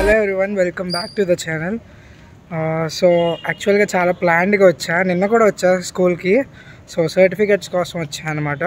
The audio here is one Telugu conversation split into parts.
Hello everyone welcome back to the channel so యాక్చువల్గా చాలా ప్లాన్డ్గా వచ్చా నిన్న కూడా వచ్చా స్కూల్కి సో సర్టిఫికెట్స్ కోసం వచ్చా అనమాట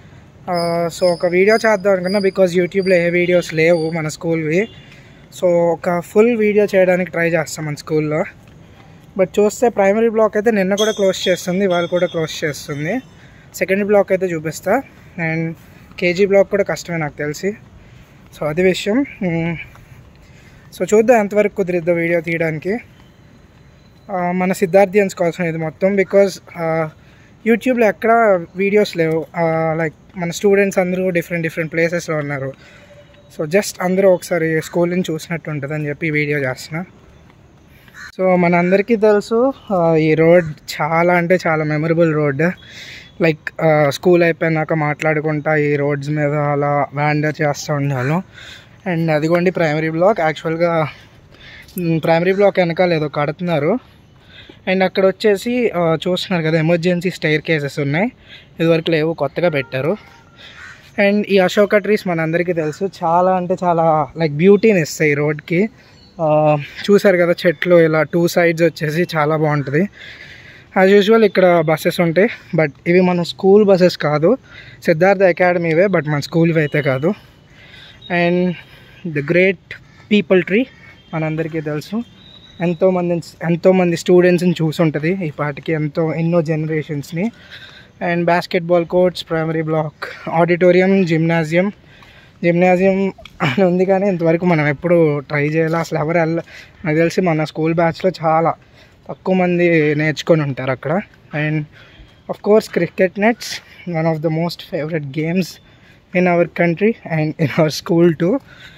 సో ఒక వీడియో చేద్దాం అనుకున్నా బికాజ్ యూట్యూబ్లో ఏ వీడియోస్ లేవు మన స్కూల్వి సో ఒక ఫుల్ వీడియో చేయడానికి ట్రై చేస్తాం మన స్కూల్లో బట్ చూస్తే ప్రైమరీ బ్లాక్ అయితే నిన్న కూడా క్లోజ్ చేస్తుంది ఇవాళ కూడా క్లోజ్ చేస్తుంది సెకండ్ బ్లాక్ అయితే చూపిస్తా అండ్ కేజీ బ్లాక్ కూడా కష్టమే నాకు తెలిసి సో అది విషయం మ్మ్. సో చూద్దాం ఎంతవరకు కుదిరిద్దో వీడియో తీయడానికి ఆ, మన సిద్ధార్థియన్స్ కోసం ఇది మొత్తం బికాజ్ యూట్యూబ్లో ఎక్కడ వీడియోస్ లేవు లైక్ మన స్టూడెంట్స్ అందరూ డిఫరెంట్ డిఫరెంట్ ప్లేసెస్లో ఉన్నారు సో జస్ట్ అందరూ ఒకసారి స్కూల్ నుంచి చూసినట్టు ఉంటుంది అని చెప్పి ఈ వీడియో చేస్తున్నా సో మన అందరికీ తెలుసు ఆ, ఈ రోడ్ చాలా అంటే చాలా మెమరబుల్ రోడ్ లైక్ స్కూల్ అయిపోయినాక మాట్లాడుకుంటా ఈ రోడ్స్ మీద అలా వ్యాండర్ చేస్తూ ఉండాలి అండ్ అదిగోండి ప్రైమరీ బ్లాక్ యాక్చువల్గా ప్రైమరీ బ్లాక్ వెనకాల ఏదో కడుతున్నారు అండ్ అక్కడ వచ్చేసి ఆ, చూస్తున్నారు కదా ఎమర్జెన్సీ స్టైర్ కేసెస్ ఉన్నాయి ఇదివరకు లేవు కొత్తగా పెట్టారు అండ్ ఈ అశోక ట్రీస్ మనందరికీ తెలుసు చాలా అంటే చాలా లైక్ బ్యూటీని ఇస్తాయి ఈ రోడ్కి ఆ, చూసారు కదా చెట్లు ఇలా టూ సైడ్స్ వచ్చేసి చాలా బాగుంటుంది యాజ్ యూజువల్ ఇక్కడ బస్సెస్ ఉంటాయి బట్ ఇవి మన స్కూల్ బస్సెస్ కాదు సిద్ధార్థ అకాడమీవే బట్ మన స్కూల్వి అయితే కాదు and the great peepal tree మనందరికీ తెలుసు ఎంతోమంది ఎంతోమంది స్టూడెంట్స్ని చూసుంటుంది ఈ పాటికి ఎంతో ఎన్నో జనరేషన్స్ని and basketball courts primary block auditorium gymnasium gymnasium అని ఉంది కానీ ఇంతవరకు మనం ఎప్పుడు ట్రై చేయాలి అసలు ఎవరు వెళ్ళ నాకు తెలిసి మన స్కూల్ బ్యాచ్లో చాలా తక్కువ మంది నేర్చుకొని ఉంటారు అక్కడ and of course cricket nets one of the most favourite games in our country and in our school too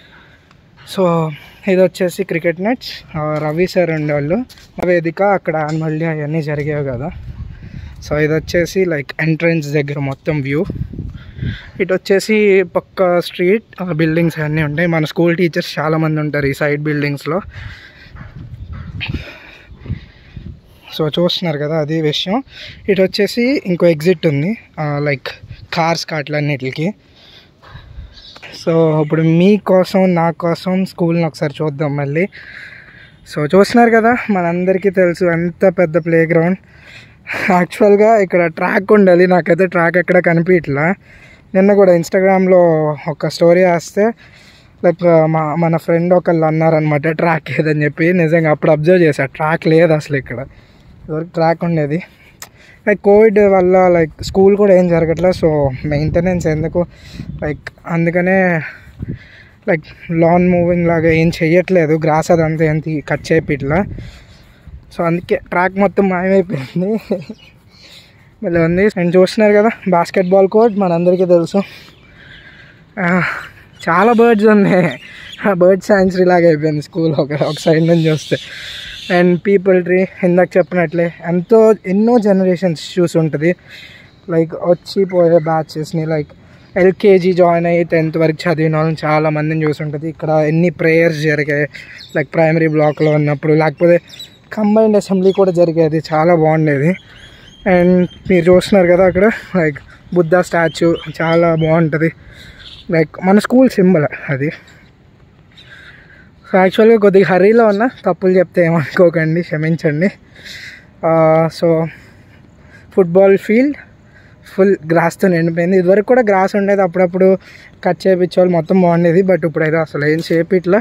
so ఇది వచ్చేసి క్రికెట్ నెట్స్ రవి సార్ ఉండేవాళ్ళు వేదిక అక్కడ యాన్యువల్ డే అవన్నీ జరిగేవి కదా సో ఇది వచ్చేసి లైక్ ఎంట్రన్స్ దగ్గర మొత్తం వ్యూ ఇటు వచ్చేసి పక్క స్ట్రీట్ బిల్డింగ్స్ అన్నీ ఉంటాయి మన స్కూల్ టీచర్స్ చాలామంది ఉంటారు ఈ సైడ్ బిల్డింగ్స్లో సో చూస్తున్నారు కదా అది విషయం ఇటు వచ్చేసి ఇంకో ఎగ్జిట్ ఉంది లైక్ కార్స్ కాట్లన్నిటికి సో ఇప్పుడు మీ కోసం నా కోసం స్కూల్ని ఒకసారి చూద్దాం మళ్ళీ సో చూస్తున్నారు కదా మనందరికీ తెలుసు ఎంత పెద్ద ప్లే గ్రౌండ్ యాక్చువల్గా ఇక్కడ ట్రాక్ ఉండాలి నాకైతే ట్రాక్ ఎక్కడ కనిపించట్లా నిన్న కూడా ఇన్స్టాగ్రామ్లో ఒక స్టోరీ వేస్తే లైక్ మా మన ఫ్రెండ్ ఒకళ్ళు అన్నారనమాట ట్రాక్ ఏదని చెప్పి నిజంగా అప్పుడు అబ్జర్వ్ చేశా ట్రాక్ లేదు అసలు ఇక్కడ ఇదివరకు ట్రాక్ ఉండేది లైక్ కోవిడ్ వల్ల లైక్ స్కూల్ కూడా ఏం జరగట్లేదు సో మెయింటెనెన్స్ ఎందుకు లైక్ అందుకనే లైక్ లాన్ మూవింగ్ లాగా ఏం చెయ్యట్లేదు గ్రాస్ అదంతా ఏం తీ- కట్ చేపిట్లా సో అందుకే ట్రాక్ మొత్తం మాయమైపోయింది మళ్ళీ ఉంది అండ్ చూస్తున్నారు కదా బాస్కెట్బాల్ కోర్ట్ మనందరికీ తెలుసు ఆ, చాలా బర్డ్స్ ఉన్నాయి బర్డ్ సాంచురీ లాగా అయిపోయింది స్కూల్ ఒక ఒక సైడ్ నుంచి చూస్తే అండ్ పీపుల్ ట్రీ ఇందాక చెప్పినట్లే ఎంతో ఎన్నో జనరేషన్స్ చూసి ఉంటుంది లైక్ వచ్చి పోయే బ్యాచెస్ని లైక్ ఎల్కేజీ జాయిన్ అయ్యి టెన్త్ వరకు చదివిన వాళ్ళని చాలా మందిని చూసి ఉంటుంది ఇక్కడ ఎన్ని ప్రేయర్స్ జరిగాయి లైక్ ప్రైమరీ బ్లాక్లో ఉన్నప్పుడు లేకపోతే కంబైన్డ్ అసెంబ్లీ కూడా జరిగేది చాలా బాగుండేది అండ్ మీరు చూస్తున్నారు కదా అక్కడ లైక్ బుద్ధ స్టాచ్యూ చాలా బాగుంటుంది లైక్ మన స్కూల్ సింబల్ అది సో యాక్చువల్గా కొద్దిగా హరీలో ఉన్న తప్పులు చెప్తే ఏమనుకోకండి క్షమించండి సో ఫుట్బాల్ ఫీల్డ్ ఫుల్ గ్రాస్తో నిండిపోయింది ఇదివరకు కూడా గ్రాస్ ఉండేది అప్పుడప్పుడు కట్ చేయించేవాళ్ళు మొత్తం బాగుండేది బట్ ఇప్పుడైతే అసలు ఏం చేపిట్లా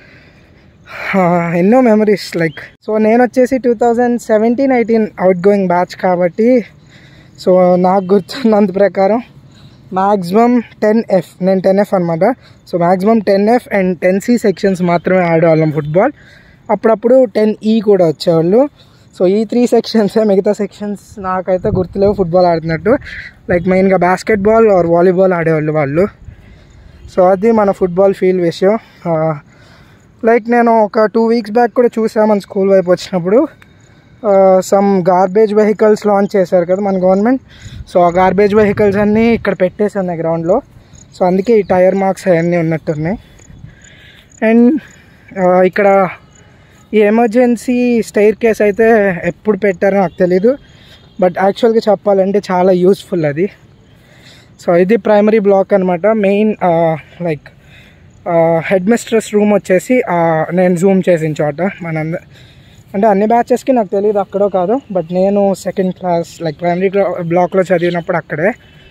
ఎన్నో మెమరీస్ లైక్ సో నేను వచ్చేసి two thousand seventeen eighteen outgoing batch కాబట్టి సో నాకు గుర్తున్నంత ప్రకారం మ్యాక్సిమం టెన్ ఎఫ్ నేను టెన్ ఎఫ్ అనమాట so maximum ten F and ten C sections మాత్రమే ఆడేవాళ్ళం ఫుట్బాల్ అప్పుడప్పుడు టెన్ ఈ కూడా వచ్చేవాళ్ళు సో ఈ త్రీ సెక్షన్సే మిగతా సెక్షన్స్ నాకైతే గుర్తులేవు ఫుట్బాల్ ఆడుతున్నట్టు లైక్ మెయిన్గా బాస్కెట్బాల్ ఆర్ వాలీబాల్ ఆడేవాళ్ళు వాళ్ళు సో అది మన ఫుట్బాల్ ఫీల్డ్ విషయం లైక్ నేను ఒక టూ వీక్స్ బ్యాక్ కూడా చూసా మన స్కూల్ వైపు వచ్చినప్పుడు సమ్ గార్బేజ్ వెహికల్స్ లాంచ్ చేశారు కదా మన గవర్నమెంట్ సో ఆ గార్బేజ్ వెహికల్స్ అన్నీ ఇక్కడ పెట్టేసి ఉన్నాయి గ్రౌండ్లో సో అందుకే ఈ టైర్ మార్క్స్ అవన్నీ ఉన్నట్టున్నాయి అండ్ ఇక్కడ ఈ ఎమర్జెన్సీ స్టైర్ కేస్ అయితే ఎప్పుడు పెట్టారో నాకు తెలీదు బట్ యాక్చువల్గా చెప్పాలంటే చాలా యూస్ఫుల్ అది సో ఇది ప్రైమరీ బ్లాక్ అనమాట main like head mistress room వచ్చేసి ఆ, నేను జూమ్ చేసిన చోట మన అంటే అన్ని బ్యాచెస్కి నాకు తెలియదు అక్కడో కాదు బట్ నేను సెకండ్ క్లాస్ లైక్ ప్రైమరీ బ్లాక్లో చదివినప్పుడు అక్కడే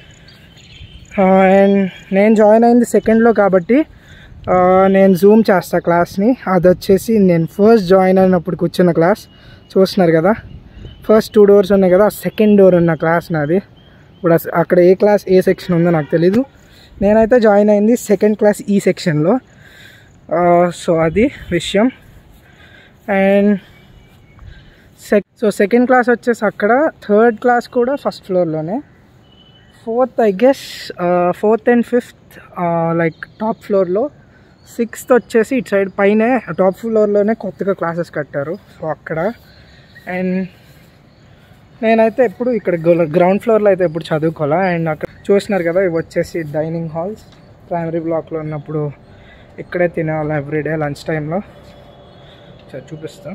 అండ్ నేను జాయిన్ అయింది సెకండ్లో కాబట్టి ఆ, నేను జూమ్ చేస్తా క్లాస్ని అది వచ్చేసి నేను ఫస్ట్ జాయిన్ అయినప్పుడు కూర్చున్న క్లాస్ చూస్తున్నారు కదా ఫస్ట్ టూ డోర్స్ ఉన్నాయి కదా సెకండ్ డోర్ ఉన్న క్లాస్ నాది ఇప్పుడు అస- అక్కడ ఏ క్లాస్ ఏ సెక్షన్ ఉందో నాకు తెలీదు నేనైతే జాయిన్ అయింది సెకండ్ క్లాస్ ఈ సెక్షన్లో సో అది విషయం అండ్ సెక్ సో సెకండ్ క్లాస్ వచ్చేసి అక్కడ థర్డ్ క్లాస్ కూడా ఫస్ట్ ఫ్లోర్లోనే fourth I guess fourth and fifth like top ఫ్లోర్లో సిక్స్త్ వచ్చేసి ఇటు సైడ్ పైనే టాప్ ఫ్లోర్లోనే కొత్తగా క్లాసెస్ కట్టారు సో అక్కడ అండ్ నేనైతే ఎప్పుడు ఇక్కడ గ్రౌండ్ ఫ్లోర్లో అయితే ఎప్పుడు చదువుకోవాలా అండ్ అక్కడ చూసినారు కదా ఇవి వచ్చేసి డైనింగ్ హాల్స్ ప్రైమరీ బ్లాక్లో ఉన్నప్పుడు ఇక్కడే తినేవాళ్ళం ఎవ్రీడే లంచ్ టైంలో సరే చూపిస్తా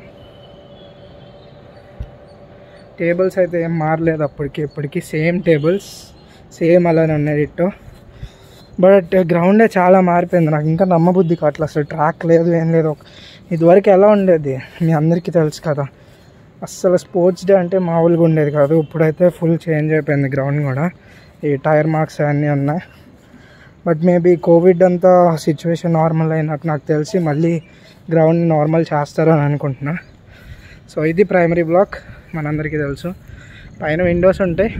టేబుల్స్ అయితే ఏం మారలేదు అప్పటికి ఇప్పటికి సేమ్ టేబుల్స్ సేమ్ అలానే ఉన్నాయి ఇట్టో బట్ గ్రౌండే చాలా మారిపోయింది నాకు ఇంకా నమ్మబుద్ధి కావట్లేదు అసలు ట్రాక్ లేదు ఏం లేదు ఇదివరకు ఎలా ఉండేది మీ అందరికీ తెలుసు కదా అస్సలు స్పోర్ట్స్ డే అంటే మామూలుగా ఉండేది కాదు ఇప్పుడైతే ఫుల్ చేంజ్ అయిపోయింది గ్రౌండ్ కూడా ఈ టైర్ మార్క్స్ అన్నీ ఉన్నాయి బట్ మేబీ కోవిడ్ అంతా సిచ్యువేషన్ నార్మల్ అయినాక నాకు తెలిసి మళ్ళీ గ్రౌండ్ నార్మల్ చేస్తారు అని అనుకుంటున్నా సో ఇది ప్రైమరీ బ్లాక్ మనందరికీ తెలుసు పైన విండోస్ ఉంటాయి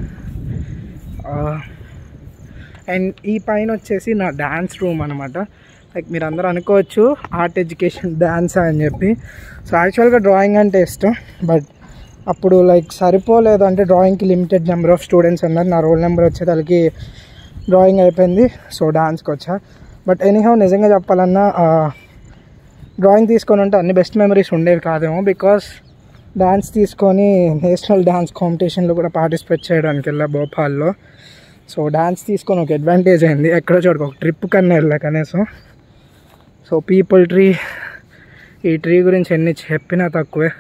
అండ్ ఈ పైన వచ్చేసి నా డ్యాన్స్ రూమ్ అనమాట లైక్ మీరు అందరూ అనుకోవచ్చు ఆర్ట్ ఎడ్యుకేషన్ డ్యాన్స్ అని చెప్పి సో యాక్చువల్గా డ్రాయింగ్ అంటే ఇష్టం బట్ అప్పుడు లైక్ సరిపోలేదు అంటే డ్రాయింగ్కి లిమిటెడ్ నెంబర్ ఆఫ్ స్టూడెంట్స్ అన్నారు నా రోల్ నెంబర్ వచ్చేసరికి డ్రాయింగ్ అయిపోయింది సో డాన్స్కి వచ్చా బట్ ఎనీహౌ నిజంగా చెప్పాలన్నా డ్రాయింగ్ తీసుకొని ఉంటే అన్ని బెస్ట్ మెమరీస్ ఉండేవి కాదేమో బికాస్ డ్యాన్స్ తీసుకొని నేషనల్ డ్యాన్స్ కాంపిటీషన్లో కూడా పార్టిసిపేట్ చేయడానికి వెళ్ళా భోపాల్లో సో డ్యాన్స్ తీసుకొని ఒక అడ్వాంటేజ్ అయింది ఎక్కడో చోటుకు ఒక ట్రిప్ కన్నా వెళ్ళా కనీసం సో పీపుల్ ట్రీ ఈ ట్రీ గురించి ఎన్ని చెప్పినా తక్కువే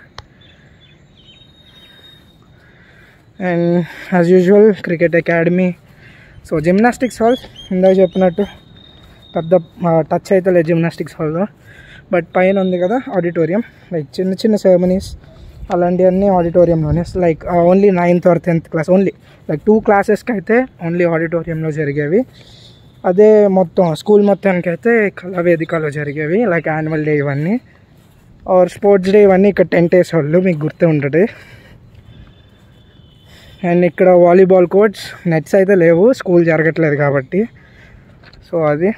and as usual cricket academy so gymnastics hall ఇందాక చెప్పినట్టు పెద్ద టచ్ అయితే లేదు జిమ్నాస్టిక్స్ హాల్లో బట్ పైన ఉంది కదా ఆడిటోరియం లైక్ చిన్న చిన్న సెరమనీస్ అలాంటివన్నీ ఆడిటోరియంలోనే like only ninth or tenth class only like two క్లాసెస్కి అయితే ఓన్లీ ఆడిటోరియంలో జరిగేవి అదే మొత్తం స్కూల్ మొత్తానికి అయితే కళావేదికలో జరిగేవి లైక్ యాన్యువల్ డే ఇవన్నీ ఆర్ స్పోర్ట్స్ డే ఇవన్నీ ఇక్కడ టెంట్ వేసేవాళ్ళు మీకు గుర్తే ఉంటుంది అండ్ ఇక్కడ వాలీబాల్ కోర్ట్స్ నెట్స్ అయితే లేవు స్కూల్ జరగట్లేదు కాబట్టి సో అది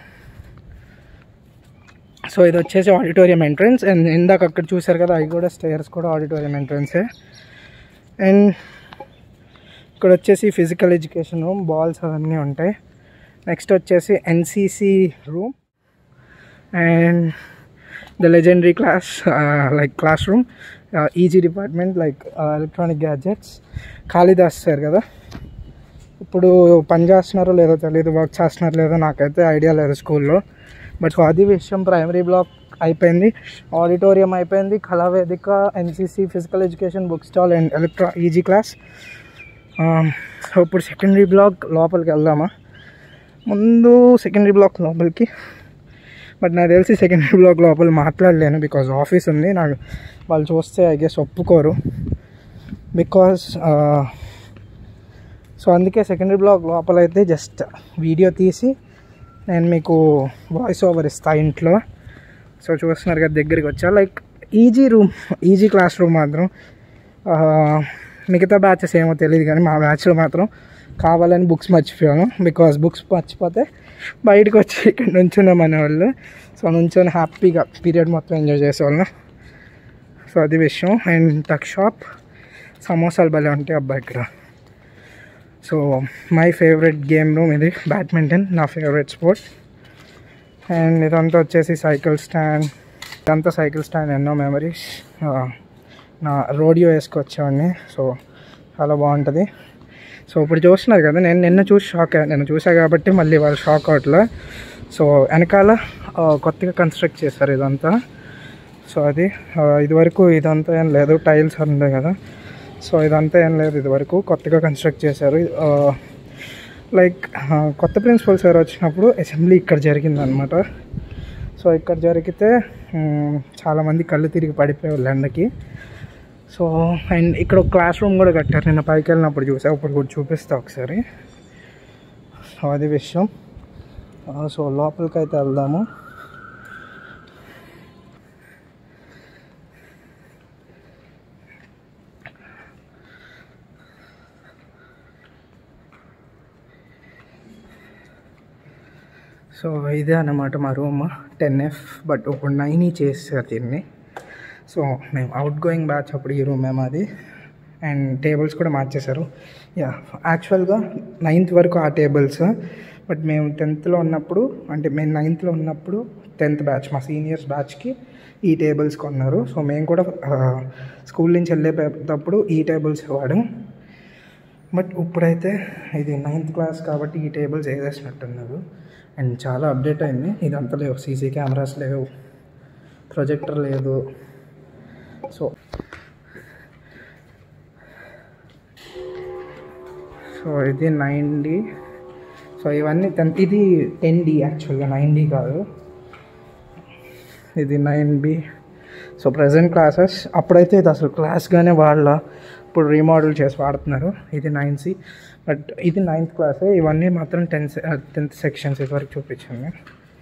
సో ఇది వచ్చేసి ఆడిటోరియం ఎంట్రన్స్ అండ్ ఇందాక అక్కడ చూసారు కదా అవి కూడా స్టేర్స్ కూడా ఆడిటోరియం ఎంట్రన్సే అండ్ ఇక్కడ వచ్చేసి ఫిజికల్ ఎడ్యుకేషన్ రూమ్ బాల్స్ అవన్నీ ఉంటాయి నెక్స్ట్ వచ్చేసి NCC room and the legendary class like classroom EG department like electronic gadgets Kalidas sir కదా ఇప్పుడు పని చేస్తున్నారో లేదో తెలియదు వర్క్ చేస్తున్నారో లేదో నాకైతే ఐడియా లేదు స్కూల్లో బట్ సో అది విషయం ప్రైమరీ బ్లాక్ అయిపోయింది ఆడిటోరియం అయిపోయింది కళావేదిక NCC physical education book stall and ఎలక్ట్రా ఈజీ క్లాస్ సో ఇప్పుడు సెకండరీ బ్లాక్ లోపలికి వెళ్దామా ముందు సెకండరీ బ్లాక్ లోపలికి బట్ నాకు తెలిసి సెకండరీ బ్లాక్ లోపల మాట్లాడలేను బికాజ్ ఆఫీస్ ఉంది నాకు వాళ్ళు చూస్తే ఐ గెస్ ఒప్పుకోరు బికాజ్ సో అందుకే సెకండరీ బ్లాక్ లోపల అయితే జస్ట్ వీడియో తీసి నేను మీకు వాయిస్ ఓవర్ ఇస్తా ఇంట్లో సో చూస్తున్నారు కదా దగ్గరికి వచ్చా like EG room EG classroom మాత్రం ఆ, మిగతా బ్యాచెస్ ఏమో తెలియదు కానీ మా బ్యాచ్లో మాత్రం కావాలని బుక్స్ మర్చిపోయాను బికాస్ బుక్స్ మర్చిపోతే బయటకు వచ్చి ఇక్కడ నుంచున్నాం అనేవాళ్ళు సో నుంచొని హ్యాపీగా పీరియడ్ మొత్తం ఎంజాయ్ చేసేవాళ్ళం సో అది విషయం అండ్ టక్ షాప్ సమోసాలు భలే ఉంటాయి అబ్బా ఇక్కడ so my favourite game room ఇది బ్యాడ్మింటన్ నా ఫేవరెట్ స్పోర్ట్ అండ్ ఇదంతా వచ్చేసి సైకిల్ స్టాండ్ ఇదంతా సైకిల్ స్టాండ్ ఎన్నో మెమరీస్ నా రోడియో వేసుకొచ్చేవాడిని సో చాలా బాగుంటుంది సో ఇప్పుడు చూస్తున్నారు కదా నేను నిన్న చూసి షాక్ అయ్యా నేను చూసా కాబట్టి మళ్ళీ వాళ్ళు షాక్ అవట్లే సో వెనకాల ఆ, కొత్తగా కన్స్ట్రక్ట్ చేశారు ఇదంతా సో అది ఆ, ఇదివరకు ఇదంతా ఏం లేదు టైల్స్ ఉండే కదా సో ఇదంతా ఏం లేదు ఇదివరకు కొత్తగా కన్స్ట్రక్ట్ చేశారు ఆ, లైక్ ఆ, కొత్త ప్రిన్సిపల్ సార్ వచ్చినప్పుడు అసెంబ్లీ ఇక్కడ జరిగిందనమాట సో ఇక్కడ జరిగితే మ్, చాలామంది కళ్ళు తిరిగి పడిపోయేవాళ్ళు ఎండకి సో అండ్ ఇక్కడ ఒక క్లాస్ రూమ్ కూడా కట్టారు నిన్న పైకి వెళ్ళినప్పుడు చూసా ఇప్పుడు కూడా చూపిస్తా ఒకసారి సో అది విషయం ఆ, సో లోపలికి అయితే వెళ్దాము సో ఇదే అన్నమాట మా రూమ్ టెన్ ఎఫ్ బట్ ఇప్పుడు నైన్ చేస్తారు దీన్ని సో మేము అవుట్ గోయింగ్ బ్యాచ్ అప్పుడు ఈ రూమే మాది అండ్ టేబుల్స్ కూడా మార్చేశారు యా యాక్చువల్గా నైన్త్ వరకు ఆ టేబుల్స్ బట్ మేము టెన్త్లో ఉన్నప్పుడు అంటే మేము నైన్త్లో ఉన్నప్పుడు టెన్త్ బ్యాచ్ మా సీనియర్స్ బ్యాచ్కి ఈ టేబుల్స్ కొన్నారు సో మేము కూడా స్కూల్ నుంచి వెళ్ళేటప్పుడు ఈ టేబుల్స్ వాడాం బట్ ఇప్పుడైతే ఇది నైన్త్ క్లాస్ కాబట్టి ఈ టేబుల్స్ వేసేసినట్టున్నారు అండ్ చాలా అప్డేట్ అయింది ఇదంతా లేవు సీసీ కెమెరాస్ లేవు ప్రొజెక్టర్ లేదు సో సో ఇది నైన్ డి సో ఇవన్నీ టెన్ ఇది టెన్ డి యాక్చువల్గా నైన్ డి కాదు ఇది nine B so present classes అప్పుడైతే ఇది అసలు క్లాస్గానే వాళ్ళ ఇప్పుడు రీమోడల్ చేసి వాడుతున్నారు ఇది నైన్ సి బట్ ఇది నైన్త్ క్లాసే ఇవన్నీ మాత్రం టెన్త్ టెన్త్ సెక్షన్స్ ఇదివరకు చూపించాను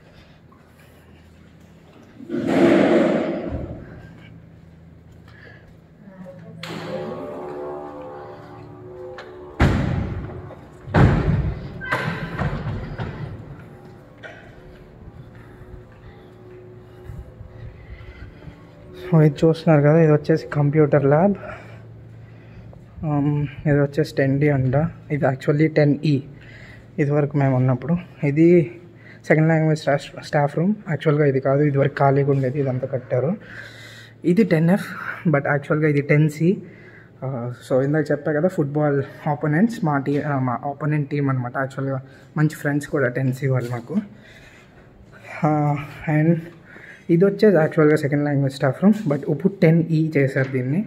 సో ఇది చూస్తున్నారు కదా ఇది వచ్చేసి కంప్యూటర్ ల్యాబ్ ఇది వచ్చేసి టెన్ డి అంట ఇది యాక్చువల్లీ టెన్ ఈ ఇదివరకు మేము ఉన్నప్పుడు ఇది సెకండ్ లాంగ్వేజ్ స్టాఫ్ రూమ్ యాక్చువల్గా ఇది కాదు ఇదివరకు ఖాళీగా ఉండేది ఇదంతా కట్టారు ఇది టెన్ ఎఫ్ బట్ యాక్చువల్గా ఇది టెన్ సి సో ఇందాక చెప్పా కదా ఫుట్బాల్ ఆపోనెంట్స్ మా టీ మా ఆపోనెంట్ టీం అనమాట యాక్చువల్గా మంచి ఫ్రెండ్స్ కూడా టెన్ సి వాళ్ళు మాకు అండ్ ఇది వచ్చేది యాక్చువల్గా second language staff room but ఇప్పుడు టెన్ ఈ చేశారు దీన్ని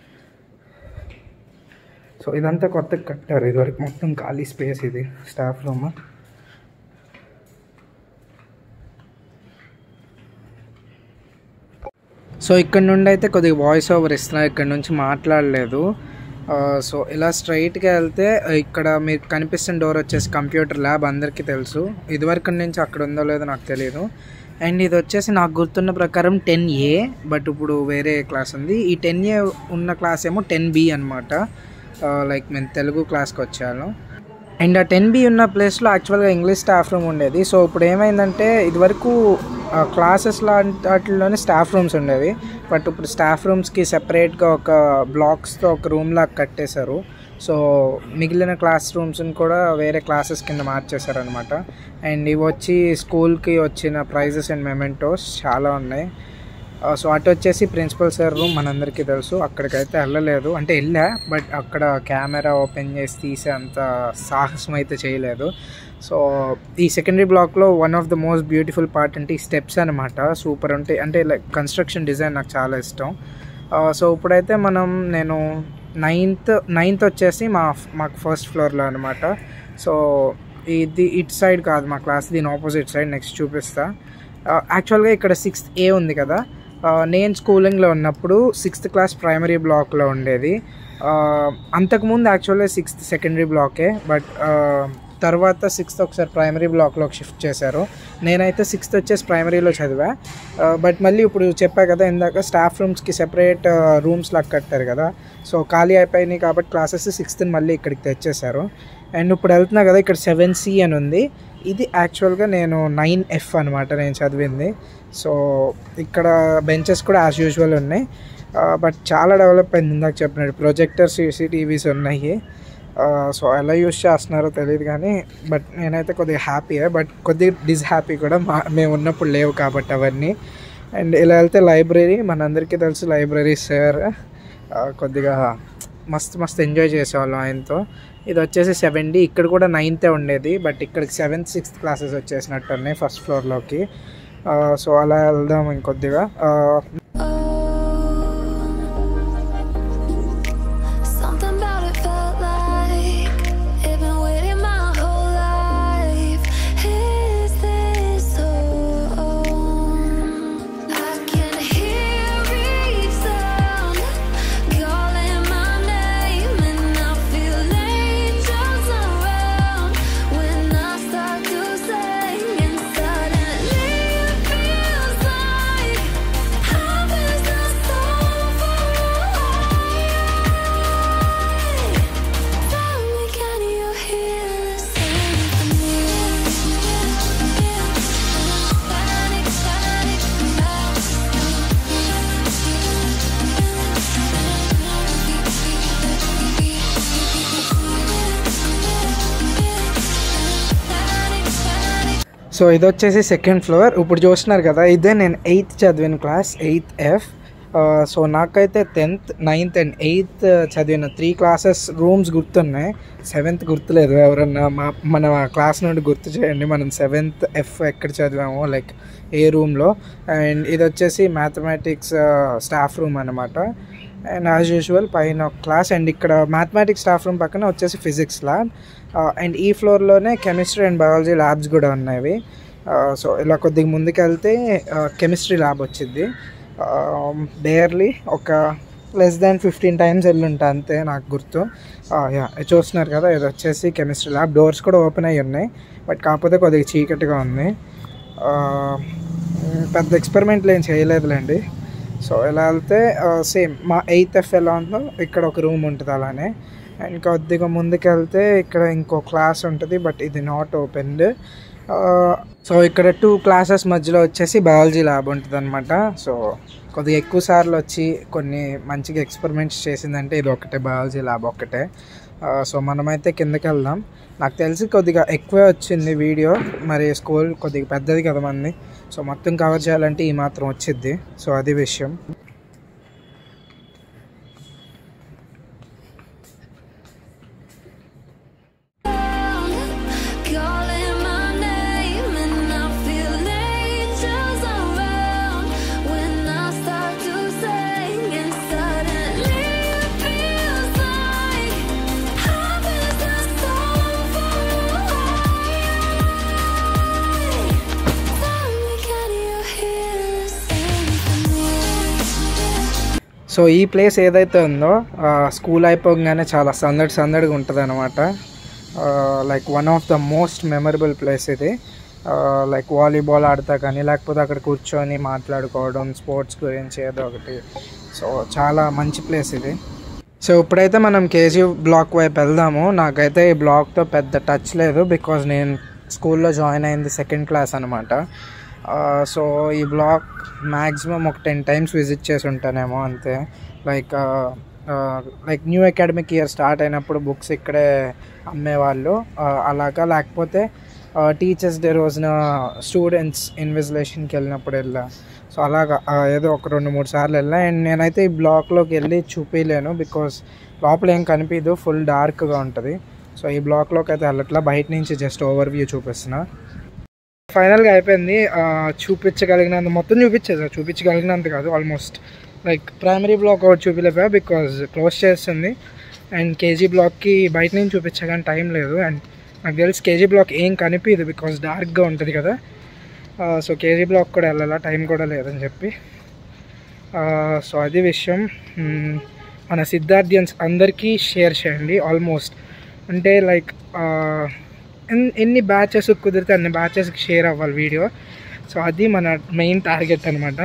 సో ఇదంతా కొత్తగా కట్టారు ఇదివరకు మొత్తం ఖాళీ స్పేస్ ఇది స్టాఫ్ రూమ్ సో ఇక్కడ నుండి అయితే కొద్దిగా వాయిస్ ఓవర్ ఇస్తున్నా ఇక్కడ నుంచి మాట్లాడలేదు ఆ, సో ఇలా స్ట్రైట్గా వెళ్తే ఇక్కడ మీకు కనిపిస్తున్న డోర్ వచ్చేసి కంప్యూటర్ ల్యాబ్ అందరికీ తెలుసు ఇదివరకు నుంచి అక్కడ ఉందో లేదో నాకు తెలియదు అండ్ ఇది వచ్చేసి నాకు గుర్తున్న ప్రకారం టెన్ ఏ బట్ ఇప్పుడు వేరే క్లాస్ ఉంది ఈ టెన్ ఏ ఉన్న క్లాస్ ఏమో టెన్ బి అనమాట లైక్ మేము తెలుగు క్లాస్కి వచ్చాను అండ్ ఆ టెన్ బి ఉన్న ప్లేస్లో యాక్చువల్గా ఇంగ్లీష్ స్టాఫ్ రూమ్ ఉండేది సో ఇప్పుడు ఏమైందంటే ఇదివరకు క్లాసెస్ వాటిలోనే స్టాఫ్ రూమ్స్ ఉండేవి బట్ ఇప్పుడు స్టాఫ్ రూమ్స్కి సెపరేట్గా ఒక బ్లాక్స్తో ఒక రూమ్ లాగా కట్టేశారు సో మిగిలిన క్లాస్ రూమ్స్ని కూడా వేరే క్లాసెస్ కింద మార్చేశారు అనమాట అండ్ ఇవి వచ్చి స్కూల్కి వచ్చిన ప్రైజెస్ అండ్ మెమెంటోస్ చాలా ఉన్నాయి ఆ, సో అటు వచ్చేసి ప్రిన్సిపల్ సార్ రూమ్ మనందరికీ తెలుసు అక్కడికైతే వెళ్ళలేదు అంటే వెళ్ళా బట్ అక్కడ కెమెరా ఓపెన్ చేసి తీసే అంత సాహసం అయితే చేయలేదు సో ఈ సెకండరీ బ్లాక్లో one of the most beautiful part అంటే ఈ స్టెప్స్ అనమాట సూపర్ ఉంటాయి అంటే లైక్ కన్స్ట్రక్షన్ డిజైన్ నాకు చాలా ఇష్టం ఆ, సో ఇప్పుడైతే మనం నేను నైన్త్ నైన్త్ వచ్చేసి మా మాకు ఫస్ట్ ఫ్లోర్లో అనమాట సో ఇది ఇట్ సైడ్ కాదు మా క్లాస్ దీని ఆపోజిట్ సైడ్ నెక్స్ట్ చూపిస్తా యాక్చువల్గా ఇక్కడ సిక్స్త్ ఏ ఉంది కదా ఆ, నేను స్కూలింగ్లో ఉన్నప్పుడు సిక్స్త్ క్లాస్ ప్రైమరీ బ్లాక్లో ఉండేది ఆ, అంతకుముందు యాక్చువల్గా సిక్స్త్ సెకండరీ బ్లాకే బట్ తర్వాత సిక్స్త్ ఒకసారి ప్రైమరీ బ్లాక్లోకి షిఫ్ట్ చేశారు నేనైతే సిక్స్త్ వచ్చేసి ప్రైమరీలో చదివా బట్ మళ్ళీ ఇప్పుడు చెప్పా కదా ఇందాక స్టాఫ్ రూమ్స్కి సెపరేట్ రూమ్స్ లాగా కట్టారు కదా సో ఖాళీ అయిపోయినాయి కాబట్టి క్లాసెస్ సిక్స్త్ని మళ్ళీ ఇక్కడికి తెచ్చేశారు అండ్ ఇప్పుడు వెళ్తున్నా కదా ఇక్కడ సెవెన్ సి అని ఉంది ఇది యాక్చువల్గా నేను నైన్ ఎఫ్ అనమాట నేను చదివింది సో ఇక్కడ బెంచెస్ కూడా యాజ్ యూజువల్ ఉన్నాయి బట్ చాలా డెవలప్ అయింది ఇందాక చెప్పినట్టు ప్రొజెక్టర్ సీసీటీవీస్ ఉన్నాయి సో ఎలా యూస్ చేస్తున్నారో తెలియదు కానీ బట్ నేనైతే కొద్దిగా హ్యాపీయే బట్ కొద్దిగా డిస్ హ్యాపీ కూడా మా మేము ఉన్నప్పుడు లేవు కాబట్టి అవన్నీ అండ్ ఇలా వెళ్తే లైబ్రరీ మనందరికీ తెలుసు లైబ్రరీ సార్ కొద్దిగా మస్తు మస్తు ఎంజాయ్ చేసేవాళ్ళం ఆయనతో ఇది వచ్చేసి సెవెన్ డి ఇక్కడ కూడా నైన్తే ఉండేది బట్ ఇక్కడికి సెవెంత్ సిక్స్త్ క్లాసెస్ వచ్చేసినట్టు ఉన్నాయి ఫస్ట్ ఫ్లోర్లోకి సో అలా వెళ్దాం ఇంకొద్దిగా ఆ, Something about it felt like I've been waiting my whole life. Is this home? So ఇది వచ్చేసి సెకండ్ ఫ్లోర్ ఇప్పుడు చూస్తున్నారు కదా ఇదే నేను ఎయిత్ చదివిన క్లాస్ ఎయిత్ ఎఫ్ సో నాకైతే టెన్త్ నైన్త్ అండ్ ఎయిత్ చదివిన త్రీ క్లాసెస్ రూమ్స్ గుర్తున్నాయి సెవెంత్ గుర్తులేదు ఎవరన్నా మా మన క్లాస్ నుండి గుర్తు చేయండి మనం సెవెంత్ ఎఫ్ ఎక్కడ చదివామో లైక్ ఏ రూమ్లో అండ్ ఇది వచ్చేసి మ్యాథమెటిక్స్ స్టాఫ్ రూమ్ అనమాట అండ్ యాజ్ యూజువల్ పైన ఒక క్లాస్ అండ్ ఇక్కడ మ్యాథమెటిక్స్ స్టాఫ్ రూమ్ పక్కన వచ్చేసి ఫిజిక్స్ ల్యాబ్ అండ్ ఈ ఫ్లోర్లోనే కెమిస్ట్రీ అండ్ బయాలజీ ల్యాబ్స్ కూడా ఉన్నాయి సో ఇలా కొద్దిగా ముందుకు వెళ్తే కెమిస్ట్రీ ల్యాబ్ వచ్చింది బేర్లీ ఒక లెస్ దాన్ ఫిఫ్టీన్ టైమ్స్ వెళ్ళుంటా అంతే నాకు గుర్తు యా చూస్తున్నారు కదా ఇది వచ్చేసి కెమిస్ట్రీ ల్యాబ్ డోర్స్ కూడా ఓపెన్ అయ్యి ఉన్నాయి బట్ కాకపోతే కొద్దిగా చీకటిగా ఉంది ఆ, పెద్ద ఎక్స్పెరిమెంట్లు ఏం చేయలేదులేండి సో ఇలా వెళ్తే సేమ్ మా ఎయిత్ ఎఫ్ ఎలా ఉందో ఇక్కడ ఒక రూమ్ ఉంటుంది అలానే అండ్ కొద్దిగా ముందుకు వెళ్తే ఇక్కడ ఇంకో క్లాస్ ఉంటుంది బట్ ఇది నాట్ ఓపెన్డ్ సో ఇక్కడ టూ క్లాసెస్ మధ్యలో వచ్చేసి బయాలజీ ల్యాబ్ ఉంటుంది అనమాట సో కొద్దిగా ఎక్కువ సార్లు వచ్చి కొన్ని మంచిగా ఎక్స్పెరిమెంట్స్ చేసిందంటే ఇది ఒకటే బయాలజీ ల్యాబ్ ఒక్కటే సో మనమైతే కిందకి వెళ్దాం నాకు తెలిసి కొద్దిగా ఎక్కువే వచ్చింది వీడియో మరి స్కూల్ కొద్దిగా పెద్దది కదా మంది సో మొత్తం కవర్ చేయాలంటే ఈ మాత్రం వచ్చింది సో అది విషయం Calling my name and I feel angels around when I start to sing and suddenly it feels like heaven's not so far away. Tell me, can you hear the symphony? So ఈ ప్లేస్ ఏదైతే ఉందో ఆ, స్కూల్ అయిపోగానే చాలా సందడి సందడిగా ఉంటుంది అనమాట like one of the most memorable place ఇది లైక్ వాలీబాల్ ఆడతా కానీ లేకపోతే అక్కడ కూర్చొని మాట్లాడుకోవడం స్పోర్ట్స్ గురించి ఏదో ఒకటి సో చాలా మంచి ప్లేస్ ఇది సో ఇప్పుడైతే మనం కేజీ బ్లాక్ వైపు వెళ్దాము నాకైతే ఈ బ్లాక్తో పెద్ద టచ్ లేదు బికాజ్ నేను స్కూల్లో జాయిన్ అయింది సెకండ్ క్లాస్ అనమాట సో ఈ బ్లాక్ మ్యాక్సిమం ఒక టెన్ టైమ్స్ విజిట్ చేసి ఉంటానేమో అంతే like like new academic year start అయినప్పుడు బుక్స్ ఇక్కడే అమ్మేవాళ్ళు ఆ, అలాగా లేకపోతే టీచర్స్ డే రోజున స్టూడెంట్స్ ఇన్విజిలేషన్కి వెళ్ళినప్పుడు వెళ్ళా సో అలాగా ఆ, ఏదో ఒక రెండు మూడు సార్లు వెళ్ళా అండ్ నేనైతే ఈ బ్లాక్లోకి వెళ్ళి చూపించలేను బికాస్ లోపల ఏం కనిపించదు ఫుల్ డార్క్గా ఉంటుంది సో ఈ బ్లాక్లోకి అయితే వెళ్ళట్లా బయట నుంచి జస్ట్ ఓవర్ వ్యూ చూపిస్తున్నా ఫైనల్గా అయిపోయింది ఆ, చూపించగలిగినంత మొత్తం చూపించేసా చూపించగలిగినంత కాదు ఆల్మోస్ట్ లైక్ ప్రైమరీ బ్లాక్ ఒకటి చూపించలేకపోయా బికాజ్ క్లోజ్ చేస్తుంది అండ్ కేజీ బ్లాక్కి బయట నుంచి చూపించగానే టైం లేదు అండ్ నాకు తెలిసి కేజీ బ్లాక్ ఏం కనిపించదు బికాజ్ డార్క్గా ఉంటుంది కదా సో కేజీ బ్లాక్ కూడా వెళ్ళాలా టైం కూడా లేదని చెప్పి సో అది విషయం మ్మ్, మన సిద్ధార్థియన్స్ అందరికీ షేర్ చేయండి ఆల్మోస్ట్ అంటే లైక్ ఎన్- ఎన్ని బ్యాచెస్ కుదిరితే అన్ని బ్యాచెస్కి షేర్ అవ్వాలి వీడియో సో అది మన మెయిన్ టార్గెట్ అనమాట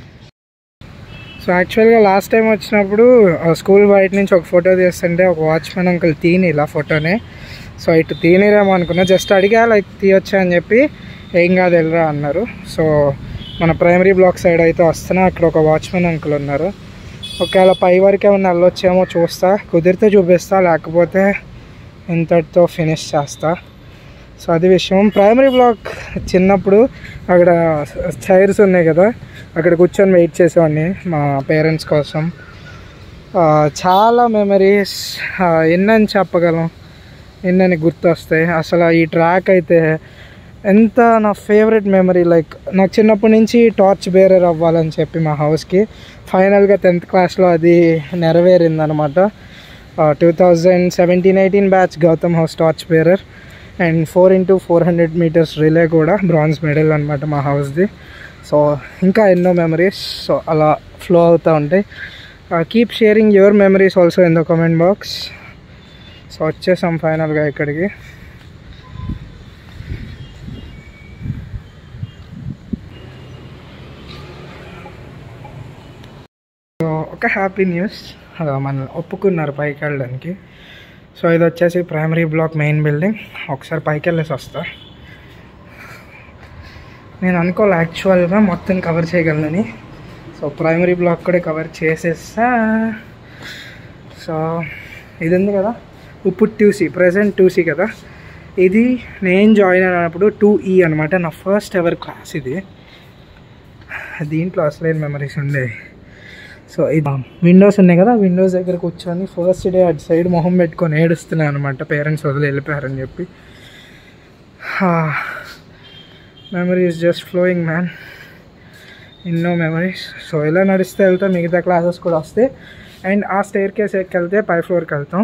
సో యాక్చువల్గా లాస్ట్ టైం వచ్చినప్పుడు ఆ స్కూల్ బయట నుంచి ఒక ఫోటో తీస్తుంటే ఒక వాచ్మెన్ అంకుల్ తీని ఇలా ఫోటోనే సో ఇటు తీనిరేమో అనుకున్నా జస్ట్ అడిగా లైక్ తీయొచ్చా అని చెప్పి ఏం కాదు వెళ్ళరా అన్నారు సో మన ప్రైమరీ బ్లాక్ సైడ్ అయితే వస్తున్నా అక్కడ ఒక వాచ్మెన్ అంకుల్ ఉన్నారు ఒకవేళ పై వరకు ఏమన్నా వెళ్ళొచ్చేమో చూస్తా కుదిరితే చూపిస్తా లేకపోతే ఇంతటితో ఫినిష్ చేస్తా సో అది విషయం ప్రైమరీ బ్లాక్ చిన్నప్పుడు అక్కడ చైర్స్ ఉన్నాయి కదా అక్కడ కూర్చొని వెయిట్ చేసేవాడిని మా పేరెంట్స్ కోసం ఆ, చాలా మెమరీస్ ఎన్నని చెప్పగలం ఎన్నని గుర్తొస్తాయి అసలు ఈ ట్రాక్ అయితే ఎంత నా ఫేవరెట్ మెమరీ లైక్ నాకు చిన్నప్పటి నుంచి టార్చ్ బేరర్ అవ్వాలని చెప్పి మా హౌస్కి ఫైనల్గా టెన్త్ క్లాస్లో అది నెరవేరింది అనమాట two thousand seventeen eighteen batch Gautam house torch bearer and four into four hundred meters relay కూడా బ్రాంజ్ మెడల్ అనమాట మా హౌస్ది సో ఇంకా ఎన్నో మెమరీస్ సో అలా ఫ్లో అవుతూ ఉంటాయి keep sharing your memories also in the comment box so వచ్చేసాం ఫైనల్గా ఇక్కడికి సో ఒక హ్యాపీ న్యూస్ మన ఒప్పుకున్నారు పైకి వెళ్ళడానికి సో ఇది వచ్చేసి ప్రైమరీ బ్లాక్ మెయిన్ బిల్డింగ్ ఒకసారి పైకి వెళ్ళేసి వస్తా నేను అనుకోలే యాక్చువల్గా మొత్తం కవర్ చేయగలనని సో ప్రైమరీ బ్లాక్ కూడా కవర్ చేసేస్తా సో ఇది ఉంది కదా ఇప్పుడు టూసీ ప్రజెంట్ టూసీ కదా ఇది నేను జాయిన్ అయినప్పుడు టూ ఈ అనమాట నా ఫస్ట్ ఎవర్ క్లాస్ ఇది దీంట్లో అసలైన మెమరీస్ ఉండేవి సో ఇది విండోస్ ఉన్నాయి కదా విండోస్ దగ్గర కూర్చొని ఫస్ట్ డే అటు సైడ్ మొహం పెట్టుకొని ఏడుస్తున్నాను అనమాట పేరెంట్స్ వదిలి వెళ్ళిపోయారని చెప్పి మెమరీస్ జస్ట్ ఫ్లోయింగ్ మ్యాన్ ఎన్నో మెమరీస్ సో ఇలా నడిస్తే వెళ్తే మిగతా క్లాసెస్ కూడా వస్తాయి అండ్ ఆ స్టేర్ కేస్ ఎక్కి వెళ్తే పై ఫ్లోర్కి వెళ్తాం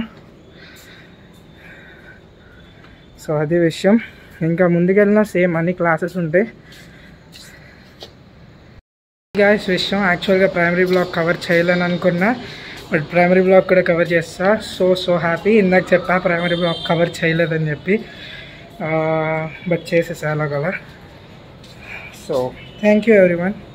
సో అది విషయం ఇంకా ముందుకెళ్ళినా సేమ్ అన్ని క్లాసెస్ ఉంటాయి గాయస్ విషయం యాక్చువల్గా ప్రైమరీ బ్లాక్ కవర్ చేయలేని అనుకున్నా బట్ ప్రైమరీ బ్లాక్ కూడా కవర్ చేస్తా సో సో హ్యాపీ ఇందాక చెప్పా ప్రైమరీ బ్లాక్ కవర్ చేయలేదని చెప్పి బట్ చేసేసా అలాగలా so thank you every one